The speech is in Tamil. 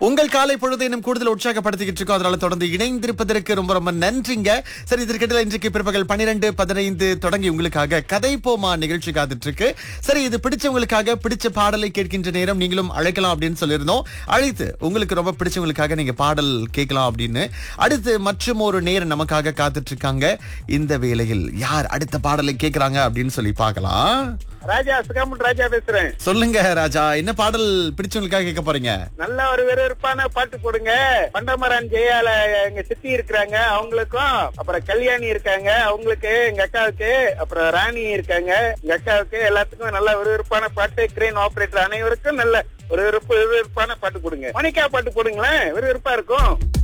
உங்கள் காலை பொழுதை இன்னும் கூடுதல் உற்சாகப்படுத்திக்கிட்டு இருக்கோம் அதனால தொடர்ந்து இணைந்திருப்பதற்கு ரொம்ப ரொம்ப நன்றிங்க சரி இதற்கிடையில இன்றைக்கு பிற்பகல் பன்னிரெண்டு பதினைந்து தொடங்கி உங்களுக்காக கதை போமா நிகழ்ச்சி காத்துட்டு இருக்கு சரி இது பிடிச்சவங்களுக்காக பிடிச்ச பாடலை கேட்கின்ற நேரம் நீங்களும் அழைக்கலாம் அப்படின்னு சொல்லியிருந்தோம் அழைத்து உங்களுக்கு ரொம்ப பிடிச்சவங்களுக்காக நீங்க பாடல் கேட்கலாம் அப்படின்னு அடுத்து மற்றும் ஒரு நேரம் நமக்காக காத்துட்டு இருக்காங்க இந்த வேளையில் யார் அடுத்த பாடலை கேட்கறாங்க அப்படின்னு சொல்லி பார்க்கலாம் ராஜா சுகாமன் ராஜா பேசுறேன் சொல்லுங்க ராஜா என்ன பாடல் பிடிச்சவங்களுக்காக கேட்க போறீங்க நல்ல ஒரு விறுவிறுப்பான பாட்டு போடுங்க பண்டமரான் ஜெயால எங்க சித்தி இருக்கிறாங்க அவங்களுக்கும் அப்புறம் கல்யாணி இருக்காங்க அவங்களுக்கு எங்க அக்காவுக்கு அப்புறம் ராணி இருக்காங்க எங்க அக்காவுக்கு எல்லாத்துக்கும் நல்ல விறுவிறுப்பான பாட்டு கிரெயின் ஆபரேட்டர் அனைவருக்கும் நல்ல ஒரு விறுவிறுப்பு விறுவிறுப்பான பாட்டு கொடுங்க மணிக்கா பாட்டு போடுங்களேன் விறுவிறுப்பா இருக்கும்